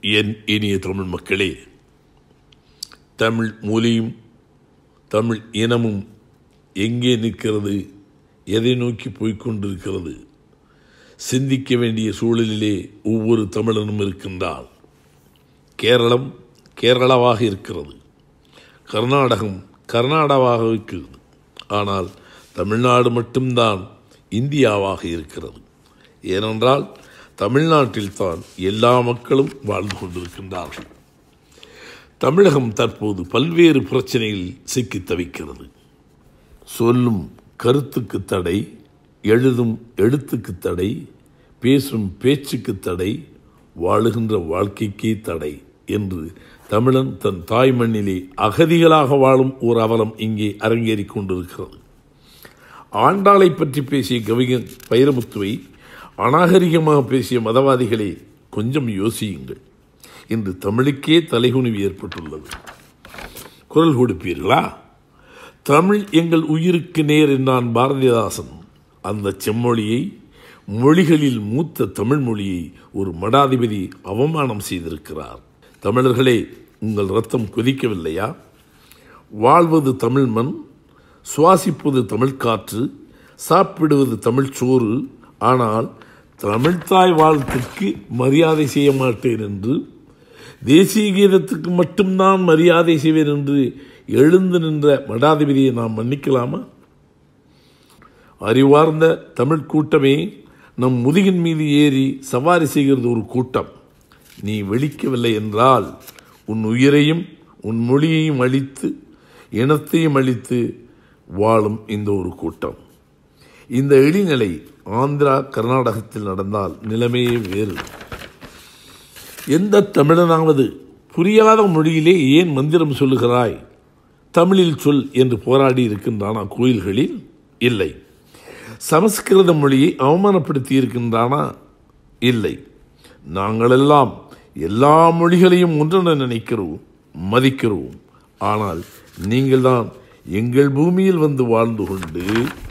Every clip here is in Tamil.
என் இனிய தமிழ் மக்களே தமிழ் மொழியும் தமிழ் இனமும் எங்கே நிற்கிறது எதை நோக்கி போய்க் கொண்டிருக்கிறது சிந்திக்க வேண்டிய சூழலிலே ஒவ்வொரு தமிழனும் இருக்கின்றால் கேரளம் கேரளாவாக இருக்கிறது கர்நாடகம் கர்நாடகாவாக இருக்கிறது ஆனால் தமிழ்நாடு மட்டும்தான் இந்தியாவாக இருக்கிறது ஏனென்றால் தமிழ்நாட்டில் தான் எல்லா மக்களும் வாழ்ந்து கொண்டிருக்கின்றார்கள் தமிழகம் தற்போது பல்வேறு பிரச்சனைகளில் சிக்கித் தவிக்கிறது சொல்லும் கருத்துக்கு தடை எழுதும் எழுத்துக்கு தடை பேசும் பேச்சுக்கு தடை வாழுகின்ற வாழ்க்கைக்கே தடை என்று தமிழன் தன் தாய் மண்ணிலே அகதிகளாக வாழும் ஒரு அவலம் இங்கே அரங்கேறிக் கொண்டிருக்கிறது ஆண்டாளை பற்றி பேசிய கவிஞர் வைரமுத்துவை அநாகரிகமாக பேசிய மதவாதிகளே கொஞ்சம் யோசியுங்கள் இன்று தமிழுக்கே தலைகுனிவு ஏற்பட்டுள்ளது குரல் கொடுப்பீர்களா தமிழ் எங்கள் உயிருக்கு நேர் என்றான் பாரதிதாசன் அந்த செம்மொழியை மொழிகளில் மூத்த தமிழ் மொழியை ஒரு மடாதிபதி அவமானம் செய்திருக்கிறார் தமிழர்களே உங்கள் ரத்தம் கொதிக்கவில்லையா வாழ்வது தமிழ் மண் சுவாசிப்பது தமிழ் காற்று சாப்பிடுவது தமிழ் சோறு ஆனால் தமிழ்த்தாய் வாழ்த்துக்கு மரியாதை செய்ய மாட்டேன் என்று தேசிய கீதத்துக்கு மட்டும்தான் மரியாதை செய்வேன் என்று எழுந்து நின்ற மடாதிபதியை நாம் மன்னிக்கலாமா அறிவார்ந்த தமிழ் கூட்டமே நம் முதுகின் மீது ஏறி சவாரி செய்கிறது ஒரு கூட்டம் நீ வெளிக்கவில்லை என்றால் உன் உயிரையும் உன் மொழியையும் அழித்து இனத்தையும் அழித்து வாழும் இந்த ஒரு கூட்டம் இந்த இழிநிலை ஆந்திரா கர்நாடகத்தில் நடந்தால் நிலைமையே வேறு எந்த தமிழனாவது புரியாத மொழியிலே ஏன் மந்திரம் சொல்லுகிறாய் தமிழில் சொல் என்று போராடி இருக்கின்றானா கோயில்களில் இல்லை சமஸ்கிருத மொழியை அவமானப்படுத்தி இருக்கின்றானா இல்லை நாங்களெல்லாம் எல்லா மொழிகளையும் ஒன்றென நினைக்கிறோம் மதிக்கிறோம் ஆனால் நீங்கள்தான் எங்கள் பூமியில் வந்து வாழ்ந்து கொண்டு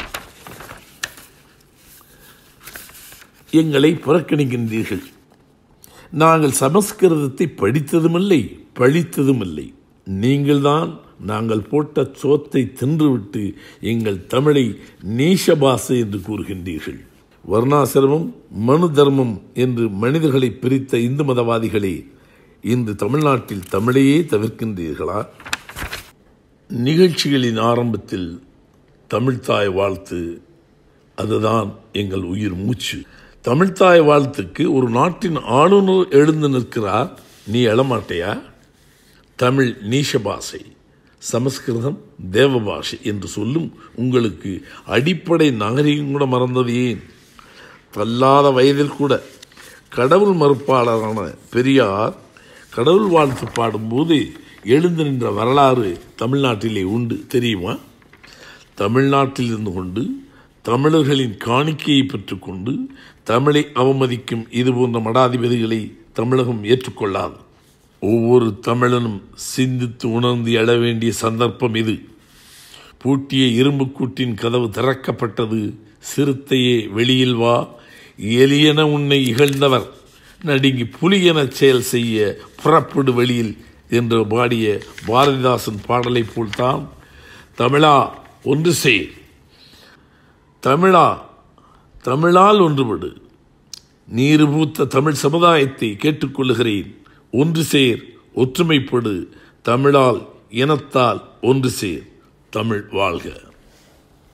எங்களை புறக்கணிக்கின்றீர்கள் நாங்கள் சமஸ்கிருதத்தை படித்ததுமில்லை பழித்ததுமில்லை நீங்கள்தான் நாங்கள் போட்ட சோத்தை தின்றுவிட்டு எங்கள் தமிழை நீஷபாசை என்று கூறுகின்றீர்கள் வர்ணாசிரமம் மனு தர்மம் என்று மனிதர்களை பிரித்த இந்து மதவாதிகளே இன்று தமிழ்நாட்டில் தமிழையே தவிர்க்கின்றீர்களா நிகழ்ச்சிகளின் ஆரம்பத்தில் தமிழ்த்தாய் வாழ்த்து அதுதான் எங்கள் உயிர் மூச்சு தமிழ்த்தாய் வாழ்த்துக்கு ஒரு நாட்டின் ஆளுநர் எழுந்து நிற்கிறார் நீ எழமாட்டையா தமிழ் நீஷ பாஷை சமஸ்கிருதம் தேவ பாஷை என்று சொல்லும் உங்களுக்கு அடிப்படை நாகரிகம் கூட மறந்தது ஏன் தள்ளாத வயதில் கூட கடவுள் மறுப்பாளரான பெரியார் கடவுள் வாழ்த்து பாடும்போது எழுந்து நின்ற வரலாறு தமிழ்நாட்டிலே உண்டு தெரியுமா தமிழ்நாட்டில் இருந்து கொண்டு தமிழர்களின் காணிக்கையை பெற்றுக்கொண்டு தமிழை அவமதிக்கும் இதுபோன்ற மடாதிபதிகளை தமிழகம் ஏற்றுக்கொள்ளாது ஒவ்வொரு தமிழனும் சிந்தித்து உணர்ந்து எழ வேண்டிய சந்தர்ப்பம் இது பூட்டிய இரும்புக்கூட்டின் கதவு திறக்கப்பட்டது சிறுத்தையே வெளியில் வா எலியென உன்னை இகழ்ந்தவர் நடுங்கி புலியென செயல் செய்ய புறப்படு வெளியில் என்று பாடிய பாரதிதாசன் பாடலைப் போல்தான் தமிழா ஒன்று செய் தமிழா தமிழால் ஒன்றுபடு நீரு பூத்த தமிழ் சமுதாயத்தை கேட்டுக்கொள்ளுகிறேன் ஒன்று சேர் ஒற்றுமைப்படு தமிழால் இனத்தால் ஒன்று சேர் தமிழ் வாழ்க